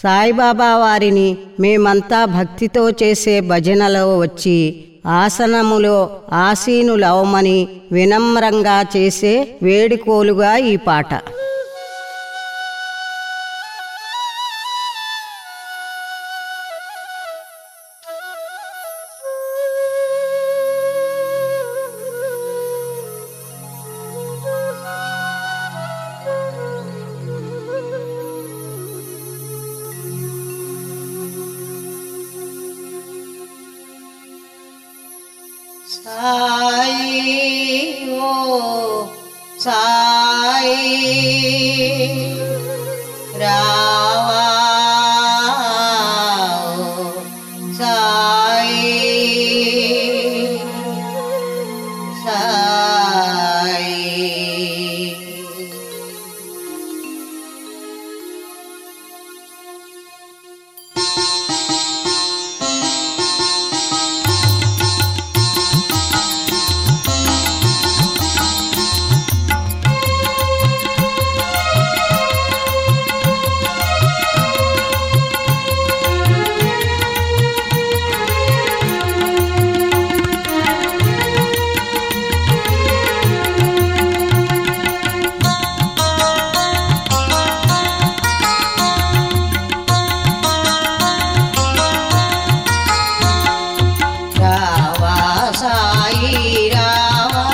సాయిబాబా వారిని మేమంతా భక్తితో చేసే భజనలో వచ్చి ఆసనములో ఆసీనులవమని వినమ్రంగా చేసే వేడుకోలుగా ఈ పాట సాయి ఓ సాయి రావా ఓ సాయి సాయి రావా సాయి రావా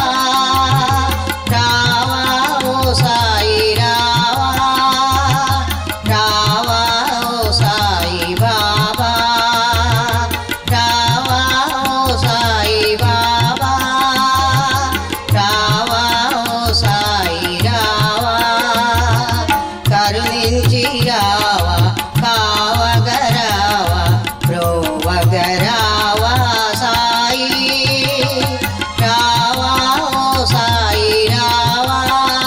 రావా ఓ సాయి రావా రావా ఓ సాయి బాబా రావా ఓ సాయి బాబా రావా ఓ సాయి రావా కరుణించి రావా కావగరావా ప్రోవగరావా సాయి రావా ఓ సాయి రావా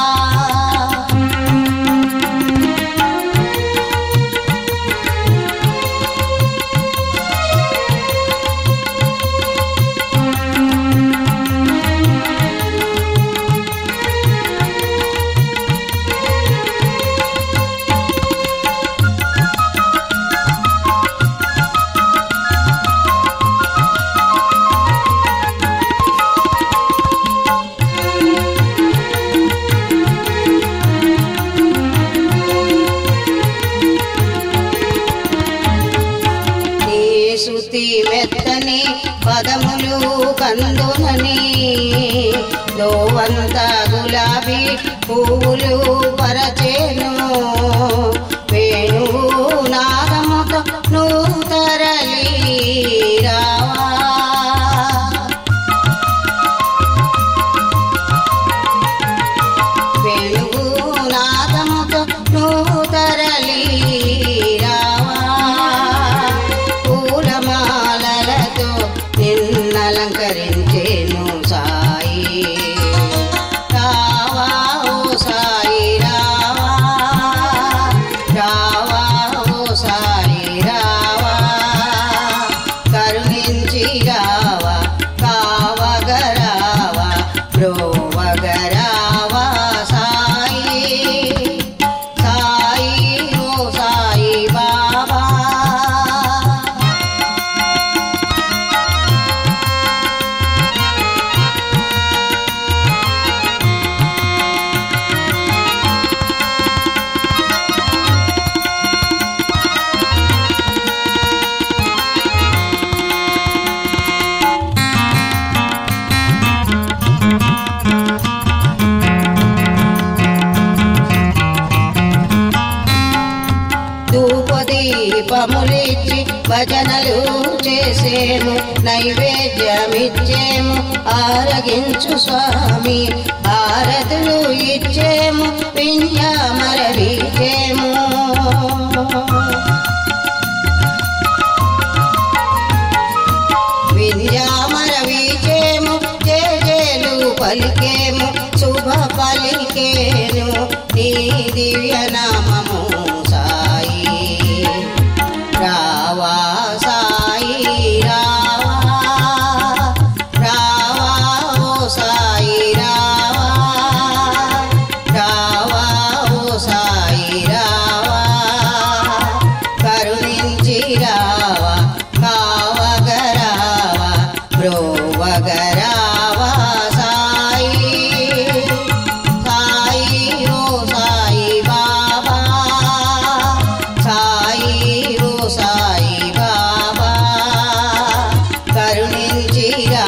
నీ శృతి మెత్తని పదములు కందునని దోవంత గులాబీ పువ్వులు పరచేను వేణువు నాదముతో నువ్వు తరలి రావా వెలుగు నాదముతో నువ్వు తరలి రావా పూలమాలలతో నిన్నలంకరించేను సాయి రావా ఓ సాయి రావా రావా ఓ సాయి రావా కరుణించి రావా కావగరావా బ్రోవగరావా సాయి సాయి ఓ సాయి బాబా ధూపదీపములిచ్చి భజనలు చేసేము నైవేద్యమిచ్చేము ఆరగించు స్వామి ఆరతులు ఇచ్చేము వింజామరవిచేము వింజామరవిచేము జేజేలు పలికేము శుభ పలికేను నీ దివ్య నామము సాయి రావా సాయి రావా రావా ఓ సాయి రావా రావా ఓ సాయి రావా రావా